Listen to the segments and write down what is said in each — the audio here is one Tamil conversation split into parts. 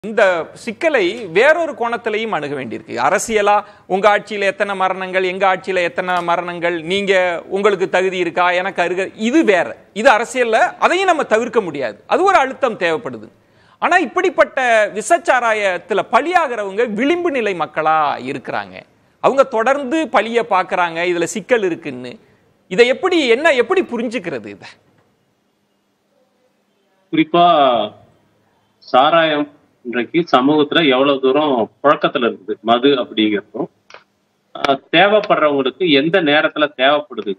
இந்த சிக்கலை வேறொரு கோணத்திலையும் அணுக வேண்டியிருக்கு அரசியலா உங்க ஆட்சியில எத்தனை மரணங்கள் எங்க ஆட்சியில எத்தனை மரணங்கள் நீங்க உங்களுக்கு தகுதி இருக்கா எனக்கு அருக இது வேற இது அரசியல்ல அதையும் நம்ம தவிர்க்க முடியாது அது ஒரு அழுத்தம் தேவைப்படுது ஆனா இப்படிப்பட்ட விசச்சாராயத்துல பலியாகிறவங்க விளிம்பு நிலை மக்களா இருக்கிறாங்க அவங்க தொடர்ந்து பழிய பாக்குறாங்க இதுல சிக்கல் இருக்குன்னு இதை எப்படி என்ன எப்படி புரிஞ்சுக்கிறது இதை குறிப்பா சாராயம் இன்றைக்கு சமூகத்துல எவ்வளவு தூரம் புழக்கத்துல இருக்குது மது அப்படிங்கிறதும் ஆஹ், தேவைப்படுறவங்களுக்கு எந்த நேரத்துல தேவைப்படுது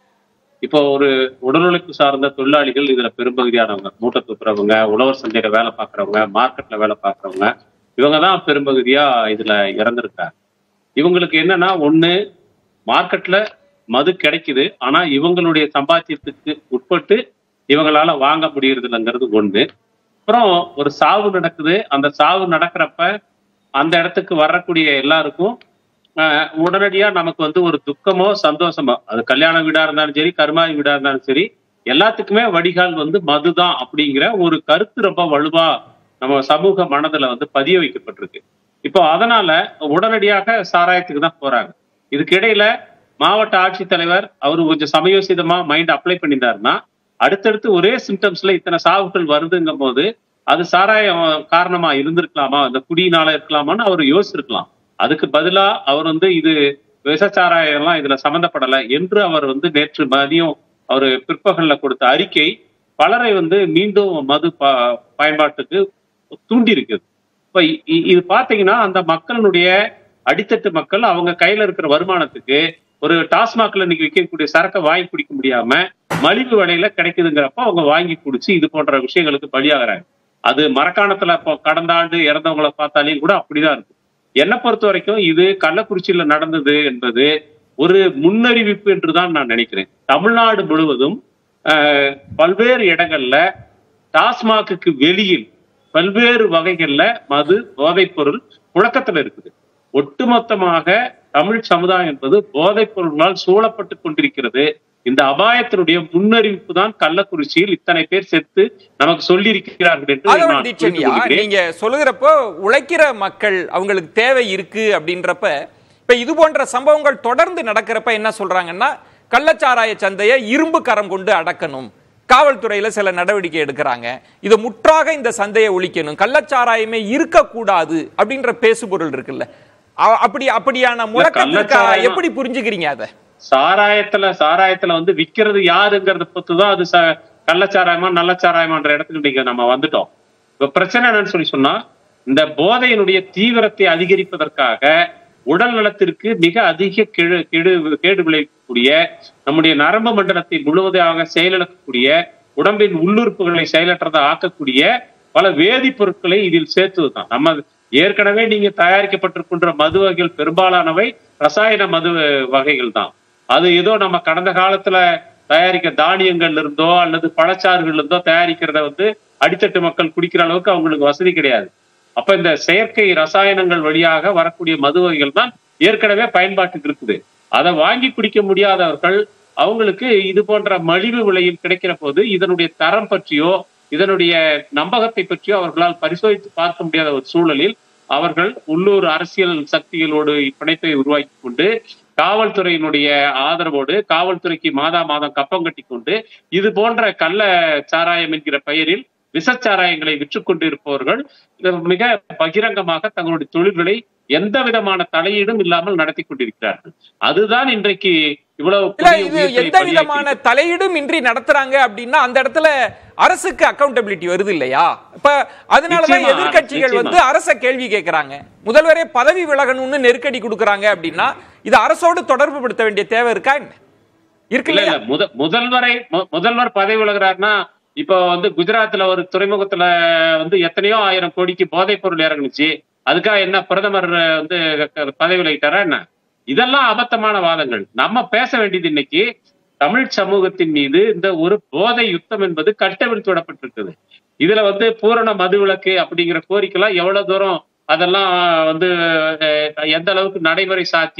இப்போ ஒரு உடல் உழைப்பு சார்ந்த தொழிலாளிகள் இதுல பெரும்பகுதியானவங்க மூட்டை தூக்குறவங்க உழவர் சந்தையில வேலை பார்க்கறவங்க மார்க்கெட்ல வேலை பார்க்கறவங்க இவங்க தான் பெரும்பகுதியா இதுல இறந்துருக்காங்க இவங்களுக்கு என்னன்னா ஒண்ணு மார்க்கெட்ல மது கிடைக்குது ஆனா இவங்களுடைய சம்பாத்தியத்துக்கு உட்பட்டு இவங்களால வாங்க முடியறது இல்லைங்கிறது ஒண்ணு அப்புறம் ஒரு சாவு நடக்குது அந்த சாவு நடக்கிறப்ப அந்த இடத்துக்கு வரக்கூடிய எல்லாருக்கும் ஆஹ், உடனடியா நமக்கு வந்து ஒரு துக்கமோ சந்தோஷமோ அது கல்யாண வீடா இருந்தாலும் சரி கருமாதி வீடா இருந்தாலும் சரி எல்லாத்துக்குமே வடிகால் வந்து மதுதான் அப்படிங்கிற ஒரு கருத்து ரொம்ப வலுவா நம்ம சமூக மனதுல வந்து பதிய வைக்கப்பட்டிருக்கு இப்போ அதனால உடனடியாக சாராயத்துக்கு தான் போறாங்க இதுக்கு இடையில மாவட்ட ஆட்சித்தலைவர் அவரு கொஞ்சம் சமயோசிதமா மைண்ட் அப்ளை பண்ணியிருந்தாருன்னா அடுத்தடுத்து ஒரே சிம்டம்ஸ்ல இத்தனை சாவுகள் வருதுங்கும் போது அது சாராயம் காரணமா இருந்திருக்கலாமா இந்த குடியினால இருக்கலாமான்னு அவர் யோசிச்சிருக்கலாம் அதுக்கு பதிலா அவர் வந்து இது விசச்சாராயம் எல்லாம் இதுல சம்மந்தப்படலை என்று அவர் வந்து நேற்று மதியம் அவர் பிற்பகல்ல கொடுத்த அறிக்கை பலரை வந்து மீண்டும் மது ப- பயன்பாட்டுக்கு தூண்டி இருக்குது இப்ப இ- இ- இது பாத்தீங்கன்னா அந்த மக்களுடைய அடித்தட்டு மக்கள் அவங்க கையில இருக்கிற வருமானத்துக்கு ஒரு டாஸ்மாக்ல இன்னைக்கு விற்கக்கூடிய சரக்கை வாங்கி குடிக்க முடியாம மலிவு விலையில கிடைக்குதுங்கிறப்ப அவங்க வாங்கி குடிச்சு இது போன்ற விஷயங்களுக்கு பலியாகிறாங்க அது மரக்காணத்துல இப்போ கடந்த ஆண்டு இறந்தவங்களை பார்த்தாலையும் கூட அப்படிதான் இருக்கு என்னை பொறுத்த வரைக்கும் இது கள்ளக்குறிச்சியில நடந்தது என்பது ஒரு முன்னறிவிப்பு என்றுதான் நான் நினைக்கிறேன் தமிழ்நாடு முழுவதும் ஆஹ், பல்வேறு இடங்கள்ல டாஸ்மாகுக்கு வெளியில் பல்வேறு வகைகள்ல மது போதைப் பொருள் புழக்கத்துல இருக்குது ஒட்டுமொத்தமாக தமிழ் சமுதாயம் என்பது போதைப் பொருள்களால் சூழப்பட்டு கொண்டிருக்கிறது இந்த அபாயத்தினுடைய முன்னறிவிப்பு தான் கள்ளக்குறிச்சியில் இத்தனை பேர் செத்து நமக்கு சொல்லியிருக்கிறார்கள் என்று அதவன் நான் புரிந்து தீட்சண்யா கொள்கிறேன். நீங்க சொல்லுகிறப்போ உழைக்கிற மக்கள் அவங்களுக்கு தேவை இருக்கு அப்படின்றப்ப இப்ப இது போன்ற சம்பவங்கள் தொடர்ந்து நடக்கிறப்ப என்ன சொல்றாங்கன்னா கள்ளச்சாராய சந்தையை இரும்பு கரம் கொண்டு அடக்கணும் காவல்துறையில சில நடவடிக்கை எடுக்கிறாங்க இதை முற்றாக இந்த சந்தையை ஒழிக்கணும் கள்ளச்சாராயமே இருக்கக்கூடாது அப்படின்ற பேசுபொருள் இருக்குல்ல அ- அப்படி அப்படியான முழக்கத்திற்கா கள்ளச்சாராயம் எப்படி புரிஞ்சுக்கிறீங்க அதை சாராயத்துல சாராயத்துல வந்து விக்கிறது யாருங்கிறத பொறுத்துதான் அது ச- கள்ளச்சாராயமா நல்லச்சாராயமான்ற இடத்துக்கு நீங்க நம்ம வந்துட்டோம் இப்ப பிரச்சனை என்னன்னு சொல்லி சொன்னா இந்த போதையினுடைய தீவிரத்தை அதிகரிப்பதற்காக உடல் நலத்திற்கு மிக அதிக கெடு கெடு கேடு விளைவிக்கக்கூடிய நம்முடைய நரம்பு மண்டலத்தை முழுவதாக செயலிழக்கக்கூடிய உடம்பின் உள்ளுறுப்புகளை செயலற்றதை ஆக்கக்கூடிய பல வேதிப்பொருட்களை இதில் சேர்த்துதான் நம்ம ஏற்கனவே நீங்க தயாரிக்கப்பட்டிருக்கின்ற மது வகைகள் பெரும்பாலானவை ரசாயன மது வகைகள் தான் அது ஏதோ நம்ம கடந்த காலத்துல தயாரிக்க தானியங்கள்ல இருந்தோ அல்லது பழச்சாறுகள்ல இருந்தோ தயாரிக்கிறத வந்து அடித்தட்டு மக்கள் குடிக்கிற அளவுக்கு அவங்களுக்கு வசதி கிடையாது அப்ப இந்த செயற்கை ரசாயனங்கள் வழியாக வரக்கூடிய மது வகைகள் தான் ஏற்கனவே பயன்பாட்டுக்கு இருக்குது அதை வாங்கி குடிக்க முடியாதவர்கள் அவங்களுக்கு இது போன்ற மலிவு விலையில் கிடைக்கிற போது இதனுடைய தரம் பற்றியோ இதனுடைய நம்பகத்தை பற்றியோ அவர்களால் பரிசோதித்து பார்க்க முடியாத ஒரு சூழலில் அவர்கள் உள்ளூர் அரசியல் சக்திகளோடு பிணைப்பை உருவாக்கி கொண்டு காவல்துறையினுடைய ஆதரவோடு காவல்துறைக்கு மாதா மாதம் கப்பம் கட்டி கொண்டு இது போன்ற கள்ள சாராயம் என்கிற பெயரில் விஷச்சாராயங்களை விற்று கொண்டிருப்பவர்கள் இது மிக பகிரங்கமாக தங்களுடைய தொழில்களை எந்த விதமான தலையீடும் இல்லாமல் நடத்தி கொண்டிருக்கிறார்கள் அதுதான் இன்றைக்கு இவ்வளவு இல்ல புதிய இது உயிர்களை எந்த விதமான பலியாக்கி- தலையீடும் இன்றி நடத்துறாங்க அப்படின்னா அந்த இடத்துல அரசுக்கு அக்கௌண்டபிலிட்டி வருது இல்லையா இப்ப அதனாலதான் நிச்சயமா, எதிர்க்கட்சிகள் நிச்சயமா. வந்து அரச கேள்வி கேட்கறாங்க முதல்வரே பதவி விலகணும்னு நெருக்கடி கொடுக்கறாங்க அப்படின்னா இது அரசோடு தொடர்பு படுத்த வேண்டிய தேவை இருக்கா என்ன இருக்கு இல்ல இல்லையா இல்ல முத முதல்வரை மு- முதல்வர் பதவி விலகுறாருன்னா இப்போ வந்து குஜராத்ல ஒரு துறைமுகத்துல வந்து எத்தனையோ ஆயிரம் கோடிக்கு போதைப் பொருள் இறங்குனுச்சு அதுக்காக என்ன பிரதமர் வந்து க- பதவி விலகிட்டாரா என்ன இதெல்லாம் அபத்தமான வாதங்கள் நம்ம பேச வேண்டியது இன்னைக்கு தமிழ் சமூகத்தின் மீது இந்த ஒரு போதை யுத்தம் என்பது கட்டவிழ்த்து விடப்பட்டிருக்குது இதுல வந்து பூரண மதுவிலக்கு அப்படிங்கிற கோரிக்கைலாம் எவ்வளவு தூரம் அதெல்லாம் வந்து அஹ், எந்த அளவுக்கு நடைமுறை சாத்தியம்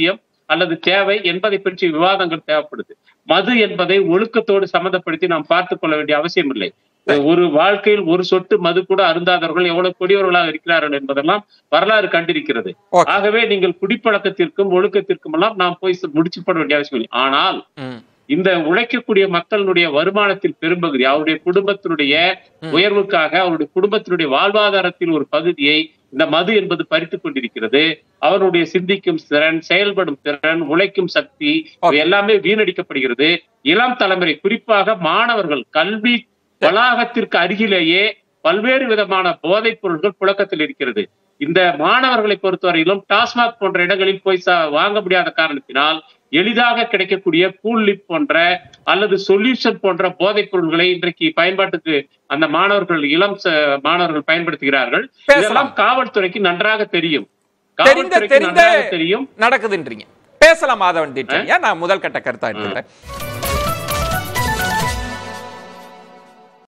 அல்லது தேவை என்பதை பற்றி விவாதங்கள் தேவைப்படுது மது என்பதை ஒழுக்கத்தோடு சம்மந்தப்படுத்தி நாம் பார்த்துக் கொள்ள வேண்டிய அவசியம் இல்லை ஒரு வாழ்க்கையில் ஒரு சொட்டு மது கூட அருந்தாதவர்கள் எவ்வளவு கொடியவர்களாக இருக்கிறார்கள் என்பதெல்லாம் வரலாறு கண்டிருக்கிறது Okay. ஆகவே நீங்கள் குடிப்பழக்கத்திற்கும் ஒழுக்கத்திற்கும் எல்லாம் நாம் போய் முடிச்சு போட வேண்டிய அவசியம் இல்லை ஆனால் ம். இந்த உழைக்கக்கூடிய மக்களுடைய வருமானத்தில் பெரும்பகுதி அவருடைய குடும்பத்தினுடைய உயர்வுக்காக அவருடைய குடும்பத்தினுடைய வாழ்வாதாரத்தில் ஒரு பகுதியை இந்த மது என்பது பறித்துக் கொண்டிருக்கிறது அவருடைய சிந்திக்கும் திறன் செயல்படும் திறன் உழைக்கும் சக்தி இவை எல்லாமே வீணடிக்கப்படுகிறது இளம் தலைமுறை குறிப்பாக மாணவர்கள் கல்வி வளாகத்திற்கு அருகிலேயே பல்வேறு விதமான போதைப் பொருட்கள் புழக்கத்தில் இருக்கிறது இந்த மாணவர்களை பொறுத்தவரையிலும் டாஸ்மாக் போன்ற இடங்களில் போய் ச- வாங்க முடியாத காரணத்தினால் எளிதாக கிடைக்கக்கூடிய கூல்லிப் போன்ற அல்லது சொல்யூஷன் போன்ற போதைப் பொருட்களை இன்றைக்கு பயன்பாட்டுக்கு அந்த மாணவர்கள் இளம் ச- மாணவர்கள் பயன்படுத்துகிறார்கள் பேசலாம். இதெல்லாம் காவல்துறைக்கு நன்றாக தெரியும் தெரிந்த காவல்துறைக்கு தெரிந்த நன்றாக தெரியும் நடக்குதுன்றீங்க பேசலாம் மாதவன் தீட்சன் ஏன் நான் முதல் கட்ட கருத்தா எடுத்துக்கிறேன்